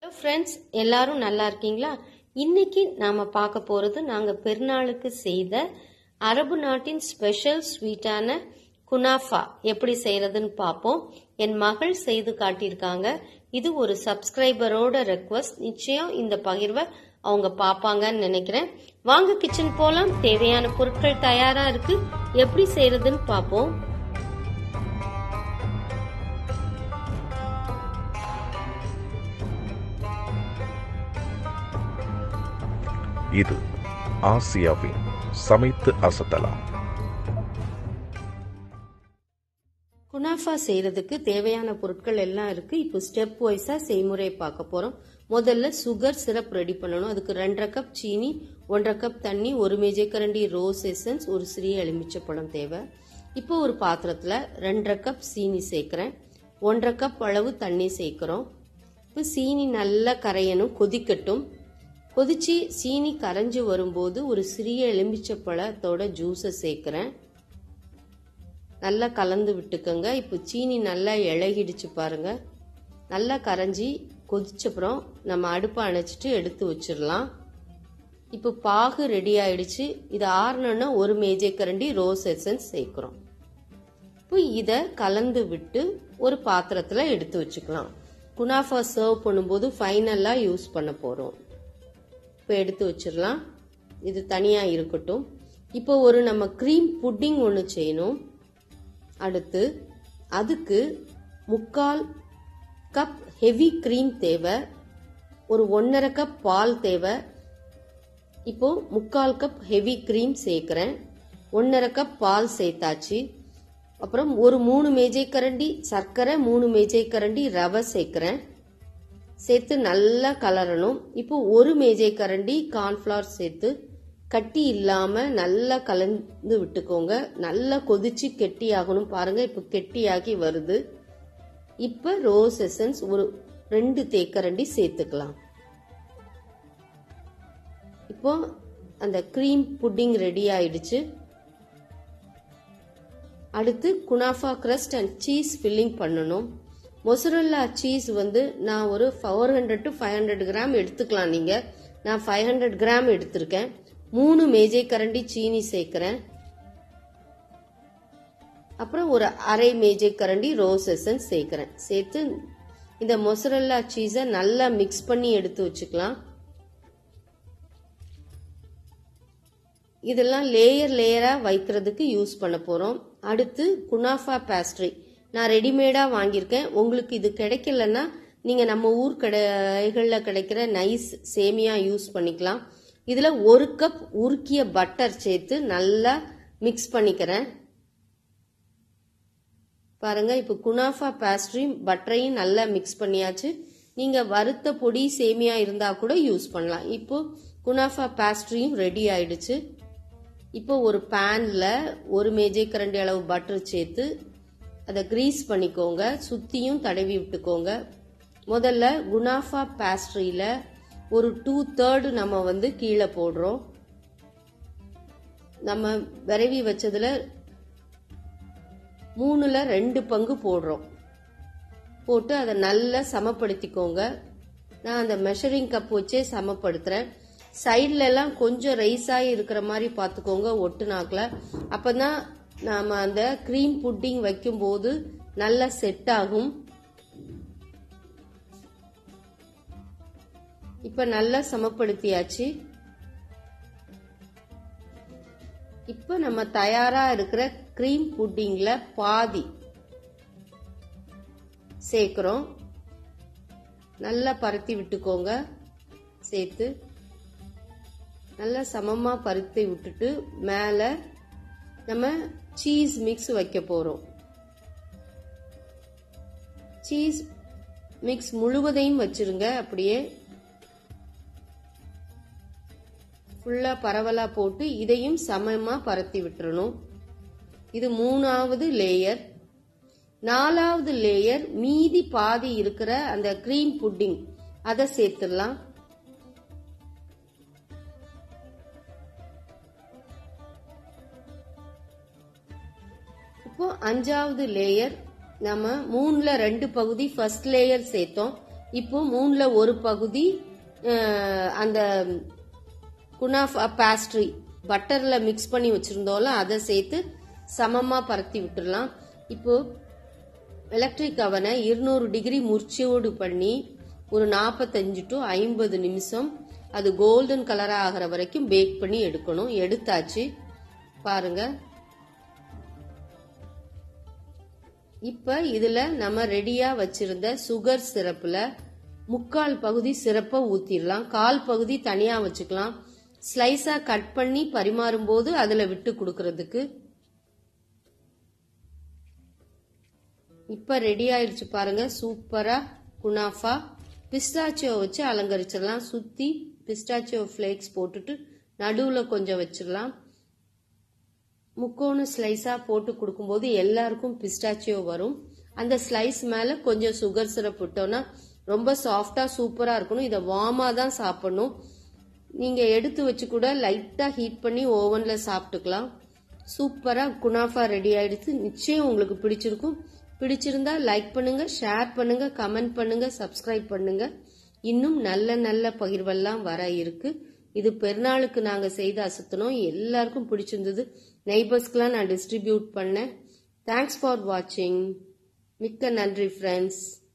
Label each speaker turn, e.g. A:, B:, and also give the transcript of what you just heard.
A: friends எல்லாரும் நல்லா இருக்கீங்களா இன்னைக்கு நாம பார்க்க போறது நாங்க பெருநாளுக்கு செய்த அரபு நாட்டின் ஸ்பெஷல் ஸ்வீட்டான குனாஃபா எப்படி செய்யறதுன்னு பார்ப்போம் என் மகள் செய்து காட்டியிருக்காங்க இது ஒரு சப்ஸ்கிரைபரோட ரெக்வஸ்ட் நிச்சயம் இந்த பகிர்வை அவங்க பார்ப்பாங்கன்னு நினைக்கிறேன் வாங்க கிச்சன் போலாம் தேவையான பொருட்கள் தயாரா இருக்கு எப்படி செய்யறதுன்னு பார்ப்போம்
B: இது ஆசியாவின் சமைத்து அசத்தலாம்
A: குனாஃபா செய்யறதுக்கு தேவையான பொருட்கள் எல்லாம் இருக்கு இப்போ ஸ்டெப் வைஸா செய்முறை பார்க்க போறோம் முதல்ல சுகர் சிரப் ரெடி பண்ணணும் அதுக்கு ரெண்டரை கப் சீனி ஒன்றரை கப் தண்ணி ஒரு மேஜைக்கரண்டி ரோஸ் எசன்ஸ் ஒரு சிறிய எலுமிச்சப்பழம் தேவை இப்போ ஒரு பாத்திரத்துல ரெண்டரை கப் சீனி சேர்க்கிறேன் ஒன்றரை கப் அளவு தண்ணி சேர்க்கிறோம் இப்போ சீனி நல்லா கரையணும் கொதிக்கட்டும் கொதிச்சு சீனி கரைஞ்சு வரும்போது ஒரு சிறிய எலுமிச்சப்பழத்தோட ஜூஸை சேர்க்கிறேன் நல்லா கலந்து விட்டுக்கோங்க இப்போ சீனி நல்லா இழகிடுச்சு பாருங்க நல்லா கரைஞ்சி கொதிச்சப்புறம் நம்ம அடுப்பை அணைச்சிட்டு எடுத்து வச்சிடலாம் இப்போ பாகு ரெடி ஆயிடுச்சு இது ஆறுனோன்னா ஒரு மேஜை கரண்டி ரோஸ் எசன்ஸ் சேர்க்குறோம் இப்போ இதை கலந்து விட்டு ஒரு பாத்திரத்தில் எடுத்து வச்சுக்கலாம் குனாஃபா சர்வ் பண்ணும்போது ஃபைனலாக யூஸ் பண்ண போகிறோம் இப்போ எடுத்து வச்சிடலாம் இது தனியாக இருக்கட்டும் இப்போ ஒரு நம்ம க்ரீம் புட்டிங் ஒன்று செய்யணும் அடுத்து அதுக்கு முக்கால் கப் ஹெவி க்ரீம் தேவை ஒரு ஒன்றரை கப் பால் தேவை இப்போ முக்கால் கப் ஹெவி க்ரீம் சேர்க்குறேன் ஒன்றரை கப் பால் சேர்த்தாச்சு அப்புறம் ஒரு மூணு மேஜை கரண்டி சர்க்கரை மூணு மேஜை கரண்டி ரவை சேர்க்குறேன் சேர்த்து நல்லா கலரணும் இப்போ ஒரு மேஜை கரண்டி கார்ன்ஃப்ளவர் சேர்த்து கட்டி இல்லாம நல்லா கலந்து விட்டுக்கோங்க நல்லா கொதிச்சு கெட்டி ஆகணும் பாருங்க இப்போ கெட்டியாகி வருது இப்ப ரோஸ் எசன்ஸ் ஒரு ரெண்டு தேக்கரண்டி சேர்த்துக்கலாம் இப்போ அந்த க்ரீம் புட்டிங் ரெடி ஆயிடுச்சு அடுத்து kunafa crust and cheese filling பண்ணணும் மொசரல்லா சீஸ் வந்து நான் ஒரு four hundred to five hundred gram எடுத்துக்கலாம் நீங்க நான் ஃபைவ் ஹண்ட்ரட் கிராம் எடுத்திருக்கேன் மூணு மேஜை கரண்டி சீனி சேர்க்கிறேன் அப்புறம் ஒரு அரை மேஜை கரண்டி ரோஸ் எசன்ஸ் சேர்க்கிறேன் சேர்த்து இந்த மொசரல்லா சீஸை நல்லா மிக்ஸ் பண்ணி எடுத்து வச்சுக்கலாம் இதெல்லாம் லேயர் லேயரா வைக்கிறதுக்கு யூஸ் பண்ண போறோம் அடுத்து குனாஃபா பேஸ்ட்ரி நான் ரெடிமேடா வாங்கியிருக்கேன் உங்களுக்கு இது கிடைக்கலன்னா நீங்க நம்ம ஊர் கடைகளில் கிடைக்கிற நைஸ் சேமியா யூஸ் பண்ணிக்கலாம் இதுல ஒரு கப் உருக்கிய பட்டர் சேர்த்து நல்லா மிக்ஸ் பண்ணிக்கிறேன் பாருங்க இப்போ குனாஃபா பேஸ்ட்ரியும் பட்டரையும் நல்லா மிக்ஸ் பண்ணியாச்சு நீங்க வறுத்த பொடி சேமியா இருந்தா கூட யூஸ் பண்ணலாம் இப்போ குனாஃபா பேஸ்ட்ரியும் ரெடி ஆயிடுச்சு இப்போ ஒரு பேன்ல ஒரு மேஜை கரண்டி அளவு பட்டர் சேர்த்து அதை கிரீஸ் பண்ணிக்கோங்க சுத்தியும் தடவி விட்டுக்கோங்க முதல்ல குனாஃபா பேஸ்ட்ரியில ஒரு டூ தேர்டு நம்ம வந்து கீழே போடுறோம் நம்ம விரவி வச்சதுல மூணுல ரெண்டு பங்கு போடுறோம் போட்டு அதை நல்லா சமப்படுத்திக்கோங்க நான் அந்த மெஷரிங் கப் வச்சே சமப்படுத்துறேன் சைட்ல எல்லாம் கொஞ்சம் ரைஸ் ஆகி இருக்கிற மாதிரி பார்த்துக்கோங்க ஒட்டுனாக்கில் அப்பதான் நாம அந்த க்ரீம் புட்டிங் வைக்கும்போது நல்லா செட் ஆகும் இப்ப நல்லா சமப்படுத்தியாச்சு இப்ப நம்ம தயாரா இருக்கிற க்ரீம் புட்டிங்ல பாதி சேர்க்கிறோம் நல்லா பருத்தி விட்டுக்கோங்க சேர்த்து நல்லா சமமா பருத்தி விட்டுட்டு மேல நம்ம சீஸ் மிக்ஸ் வைக்க போறோம் சீஸ் மிக்ஸ் முழுவதையும் வச்சிருங்க அப்படியே ஃபுல்லா பரவலா போட்டு இதையும் சமமா பரத்தி விட்டுறணும் இது மூணாவது லேயர் நாலாவது லேயர் மீதி பாதி இருக்கிற அந்த கிரீம் புட்டிங் அதை சேர்த்துடலாம் இப்போ அஞ்சாவது லேயர் நம்ம மூணுல ரெண்டு பகுதி ஃபர்ஸ்ட் லேயர் சேர்த்தோம் இப்போ மூணுல ஒரு பகுதி அஹ், அந்த குனாஃபா பேஸ்ட்ரி பட்டர்ல மிக்ஸ் பண்ணி வச்சிருந்தோம்ல அதை சேர்த்து சமமா பரத்தி விட்டுறலாம் இப்போ எலக்ட்ரிக் அவனை இருநூறு டிகிரி முர்ச்சியோடு பண்ணி ஒரு நாற்பத்தஞ்சு டு ஐம்பது நிமிஷம் அது கோல்டன் கலர் ஆகிற வரைக்கும் பேக் பண்ணி எடுக்கணும் எடுத்தாச்சு பாருங்க இப்ப இதுல நம்ம ரெடியா வச்சிருந்த சுகர் சிரப்புல முக்கால் பகுதி சிரப்பை ஊத்திடலாம் கால் பகுதி தனியா வச்சுக்கலாம் ஸ்லைஸா கட் பண்ணி பரிமாறும் போது அதுல விட்டு கொடுக்கறதுக்கு இப்ப ரெடி ஆயிடுச்சு பாருங்க சூப்பரா குனாஃபா பிஸ்டாச்சியோ வச்சு அலங்கரிச்சிடலாம் சுத்தி பிஸ்டாச்சியோ ஃபிளேக்ஸ் போட்டுட்டு நடுவுல கொஞ்சம் வச்சிடலாம் முக்கோண ஸ்லைஸா போட்டு கொடுக்கும்போது எல்லாருக்கும் பிஸ்டாச்சியோ வரும் அந்த ஸ்லைஸ் மேல கொஞ்சம் சுகர் சிரப் விட்டோம்னா ரொம்ப சாஃப்டா சூப்பரா இருக்கணும் இதை வார்மா தான் சாப்பிடணும் நீங்க எடுத்து வச்சு கூட லைட்டா ஹீட் பண்ணி ஓவன்ல சாப்பிட்டுக்கலாம் சூப்பரா குனாஃபா ரெடி ஆயிடுச்சு நிச்சயம் உங்களுக்கு பிடிச்சிருக்கும் பிடிச்சிருந்தா லைக் பண்ணுங்க ஷேர் பண்ணுங்க கமெண்ட் பண்ணுங்க சப்ஸ்கிரைப் பண்ணுங்க இன்னும் நல்ல நல்ல பகிர்வெல்லாம் வர இருக்கு இது பெருநாளுக்கு நாங்க செய்த அசத்தனம் எல்லாருக்கும் பிடிச்சிருந்தது நெய்பர்ஸ்க்கெல்லாம் நான் டிஸ்ட்ரிபியூட் பண்ணேன் தேங்க்ஸ் ஃபார் வாட்சிங் மிக்க நன்றி ஃப்ரெண்ட்ஸ்